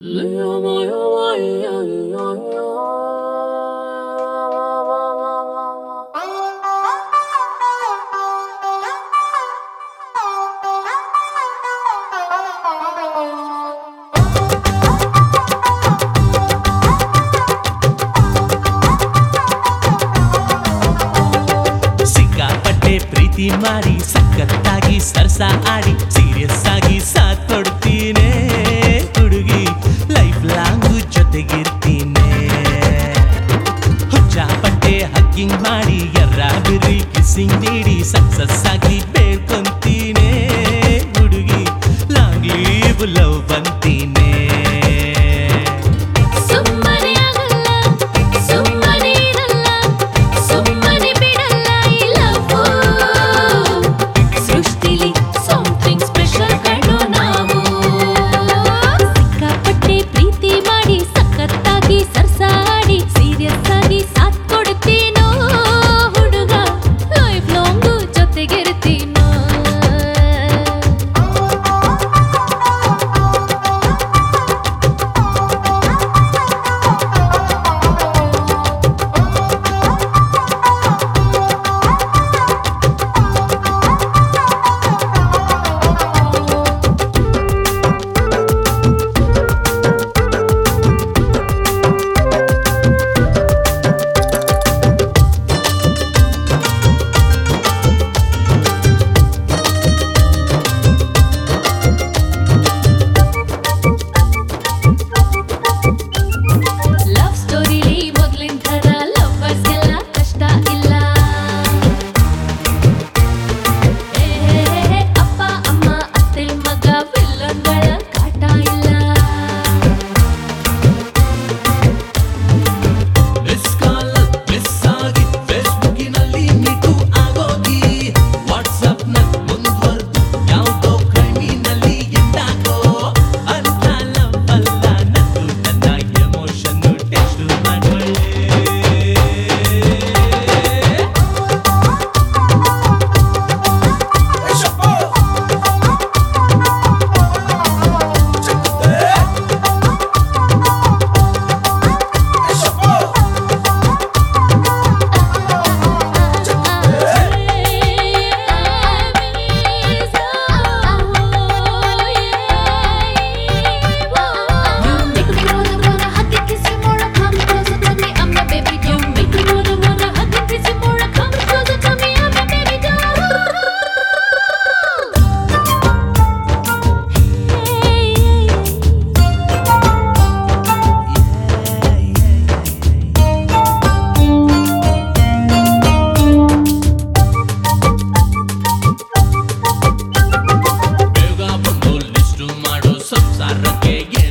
ಸಿಕ್ಕಾಪಟ್ಟೆ ಪ್ರೀತಿ ಮಾಡಿ ಸಖತ್ತಾಗಿ ಸರ್ಸ ಆಡಿ ಸೀರಿಯಸ್ ಆಗಿ ಸಾಥ್ ಕೊಡ್ತೀನಿ ಹುಡುಗಿ ಲೈಫ್ ಲಾಂಗ್ ಜೊತೆಗಿರ್ತೀನಿ ಹುಚ್ಚಾಪಟ್ಟೆ ಹಗ್ಗಿಂಗ್ ಮಾಡಿ ಎರ್ರ ಬಿರ್ರಿ ಕಿಸ್ಸಿಂಗ್ ನೀಡಿ ಸಕ್ಸಸ್ ಆಗಿ ಬೇಡ್ಕೊಂತೀನಿ ಹುಡುಗಿ ಲಾಂಗ್ ಲೀವ್ ಲವ್ ಬಂತೀನಿ ಸುಮ್ಮನೆ ಆಗಲ್ಲ ಸುಮ್ಮನೆ ಇರಲ್ಲ ಸುಮ್ಮನೆ ಬಿಡಲ್ಲ ಈ ಲವ್ ಸೃಷ್ಟಿಲಿ ಸಮಥಿಂಗ್ ಸ್ಪೆಷಲ್ ಕಣ್ಣು ನಾವು ಸಿಕ್ಕಾಪಟ್ಟೆ ಪ್ರೀತಿ ಮಾಡಿ ಸಖತ್ತಾಗಿ ಸರ್ಸಾಡಿ ಸೀರಿಯಸ್ ಆಗಿ ಸಾಥ್ ಕೊಡ್ತೀನೋ ಹುಡುಗ ಲೈಫ್ ಲಾಂಗು ಜೊತೆಗಿರ್ತೀನೋ ಲವ್ ಸ್ಟೋರಿಲಿ ಮೊದ್ಲಿನ ಥರ ಲವ್ವರ್ಸ್ಗೆಲ್ಲ ಕಷ್ಟ ಇಲ್ಲ ಏ, ಅಪ್ಪ ಅಮ್ಮ ಅತ್ತೆ ಮಗ ವಿಲ್ಲನ್ಗಳ ಕಾಟ ಇಲ್ಲ ಮಿಸ್ ಕಾಲ್ ಮಿಸ್ ಆಗಿ ಫೇಸ್ಬುಕ್ಕಿನಲ್ಲಿ ಮೀಟು ಆಗೋಗಿ ವಾಟ್ಸಪ್ ನ ಮುಂದುವರೆದು ಯಾವುದೋ ಕ್ರೈಮಿನಲ್ಲಿ ಎಂದಾಗೋ ಅಂತ ಲವ್ ಅಲ್ಲ ನನ್ನದು ನನ್ನ ಎಮೋಷನ್ ಟೆಸ್ಟ್ ಮಾಡ್ಕೊಳ್ಳಿ ಬೇಗ ಬಂದು ಲಿಸ್ಟು ಮಾಡು ಸಂಸಾರಕ್ಕೆ